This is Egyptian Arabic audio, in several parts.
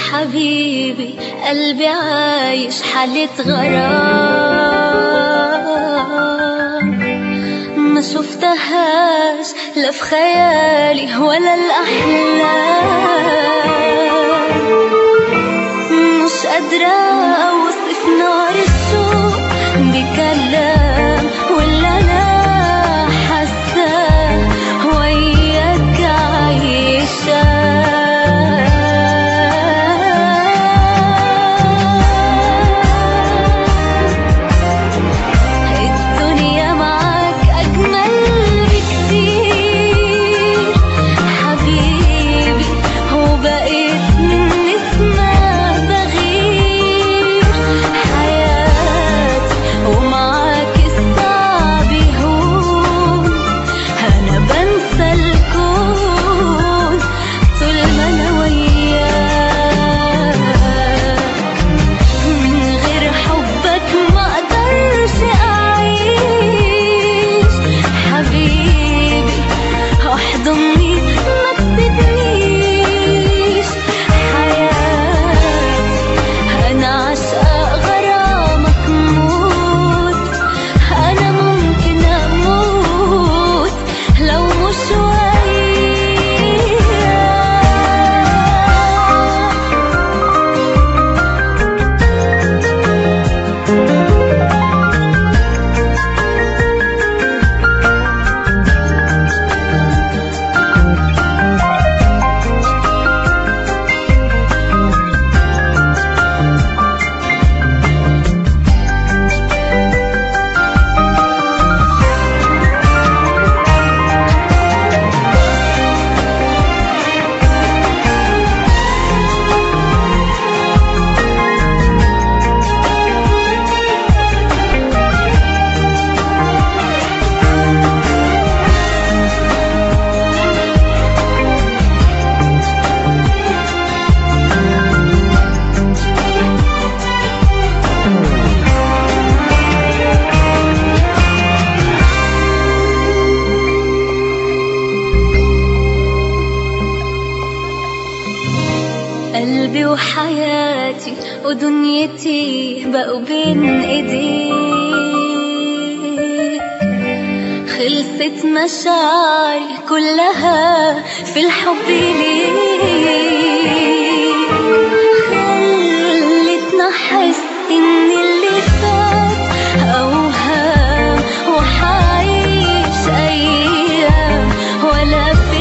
حبيبي قلبي عايش حالة غرام ما شفتهاش لا في خيالي ولا الأحلام مش قادرة أوصف نار الشوق بكلام واللي أنا حاساه وياك عايشة الدنيا معاك أجمل بكتير حبيبي وبقيت من اسمها بغير حياتي ومعاك الصعب يهون أنا بنسى الكون طول ما أنا وياك من غير حبك ما اقدرش اعيش حبيبي احضني ما تسيبنيش حياتي انا عاشقة غرامك موت انا ممكن اموت لو مش وياك قلبي وحياتي ودنيتي بقوا بين ايديك خلصت مشاعري كلها في الحب ليك خلتنا احس ان اللي فات اوهام وحعيش ايام ولا في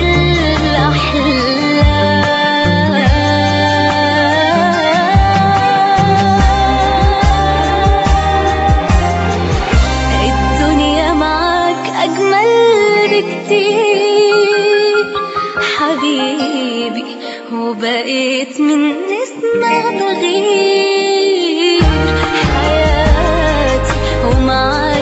الاحلام الدنيا معاك أجمل بكتير حبيبي وبقيت من اسمها بغير حياتي ومعاك